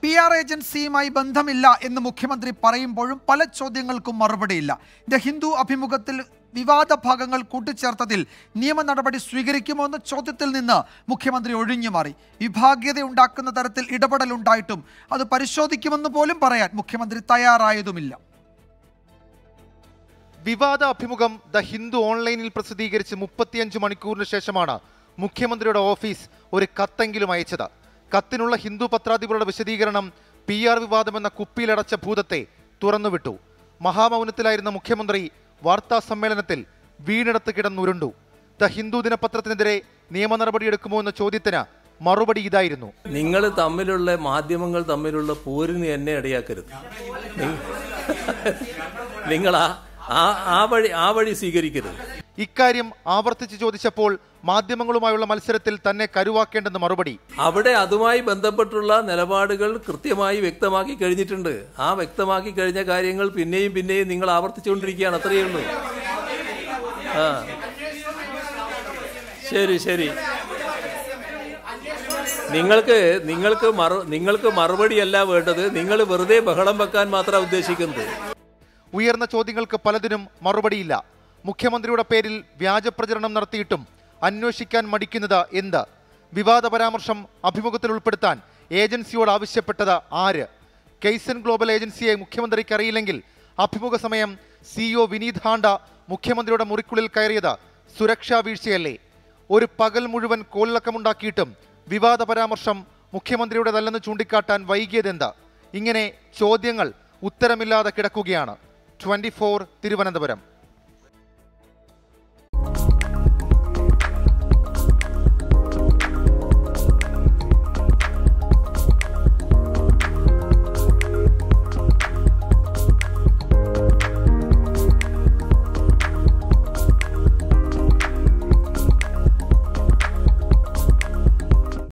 P R ഏജൻസിയുമായി ബന്ധമില്ല എന്ന് മുഖ്യമന്ത്രി പറയുമ്പോഴും പല ചോദ്യങ്ങൾക്കും മറുപടിയില്ല ദ ഹിന്ദു അഭിമുഖത്തിൽ വിവാദ ഭാഗങ്ങൾ കൂട്ടിച്ചേർത്തതിൽ നിയമ നടപടി സ്വീകരിക്കുമോ എന്ന ചോദ്യത്തിൽ നിന്ന് മുഖ്യമന്ത്രി ഒഴിഞ്ഞു മാറി വിഭാഗീയത ഉണ്ടാക്കുന്ന തരത്തിൽ ഇടപെടലുണ്ടായിട്ടും അത് പരിശോധിക്കുമെന്ന് പോലും പറയാൻ മുഖ്യമന്ത്രി തയ്യാറായതുമില്ല വിവാദ അഭിമുഖം ദ ഹിന്ദു ഓൺലൈനിൽ പ്രസിദ്ധീകരിച്ച് മുപ്പത്തിയഞ്ച് മണിക്കൂറിന് ശേഷമാണ് മുഖ്യമന്ത്രിയുടെ ഓഫീസ് ഒരു കത്തെങ്കിലും അയച്ചത് കത്തിനുള്ള ഹിന്ദു പത്രാധിപരുടെ വിശദീകരണം പി ആർ വിവാദമെന്ന കുപ്പിയിലടച്ച ഭൂതത്തെ തുറന്നുവിട്ടു മഹാമൗനത്തിലായിരുന്ന മുഖ്യമന്ത്രി വാർത്താ സമ്മേളനത്തിൽ വീണിടത്ത് കിടന്നുരുണ്ടു ദ ഹിന്ദു ദിനപത്രത്തിനെതിരെ നിയമ നടപടിയെടുക്കുമോ എന്ന ചോദ്യത്തിന് മറുപടി ഇതായിരുന്നു നിങ്ങൾ തമ്മിലുള്ള മാധ്യമങ്ങൾ തമ്മിലുള്ള പോരിന് എന്നെ ഇടയാക്കരുത് നി- നിങ്ങൾ ആ ആ- ആ വഴി ആ വഴി സ്വീകരിക്കരുത് ഇക്കാര്യം ആവർത്തിച്ച് ചോദിച്ചപ്പോൾ മാധ്യമങ്ങളുമായുള്ള മത്സരത്തിൽ തന്നെ കരുവാക്കേണ്ടെന്ന് മറുപടി അവിടെ അതുമായി ബന്ധപ്പെട്ടുള്ള നിലപാടുകൾ കൃത്യമായി വ്യക്തമാക്കി കഴിഞ്ഞിട്ടുണ്ട് ആ വ്യക്തമാക്കി കഴിഞ്ഞ കാര്യങ്ങൾ പിന്നെയും പിന്നെയും നിങ്ങൾ ആവർത്തിച്ചുകൊണ്ടിരിക്കുകയാണ് അത്രയേ ഉള്ളൂ ആ ശരി ശരി നിങ്ങൾക്ക് നിങ്ങൾക്ക് മറു നിങ്ങൾക്ക് മറുപടിയല്ല വേണ്ടത് നിങ്ങൾ വെറുതെ ബഹളം വെക്കാൻ മാത്രമാണ് ഉദ്ദേശിക്കുന്നത് ഉയർന്ന ചോദ്യങ്ങൾക്ക് പലതിനും മറുപടിയില്ല മുഖ്യമന്ത്രിയുടെ പേരിൽ വ്യാജപ്രചരണം നടത്തിയിട്ടും അന്വേഷിക്കാൻ മടിക്കുന്നത് എന്ത് വിവാദ പരാമർശം അഭിമുഖത്തിൽ ഉൾപ്പെടുത്താൻ ഏജൻസിയോട് ആവശ്യപ്പെട്ടത് ആര് കെയ്സൺ ഗ്ലോബൽ ഏജൻസിയെ മുഖ്യമന്ത്രിക്ക് അറിയില്ലെങ്കിൽ അഭിമുഖ സമയം സിഇഒ വിനീത് ഹാണ്ട മുഖ്യമന്ത്രിയുടെ മുറിക്കുള്ളിൽ കയറിയത് സുരക്ഷാ വീഴ്ചയല്ലേ ഒരു പകൽ മുഴുവൻ കോലിളക്കമുണ്ടാക്കിയിട്ടും വിവാദ പരാമർശം മുഖ്യമന്ത്രിയുടേതല്ലെന്ന് ചൂണ്ടിക്കാട്ടാൻ വൈകിയതെന്ത് ഇങ്ങനെ ചോദ്യങ്ങൾ ഉത്തരമില്ലാതെ കിടക്കുകയാണ് ട്വന്റി തിരുവനന്തപുരം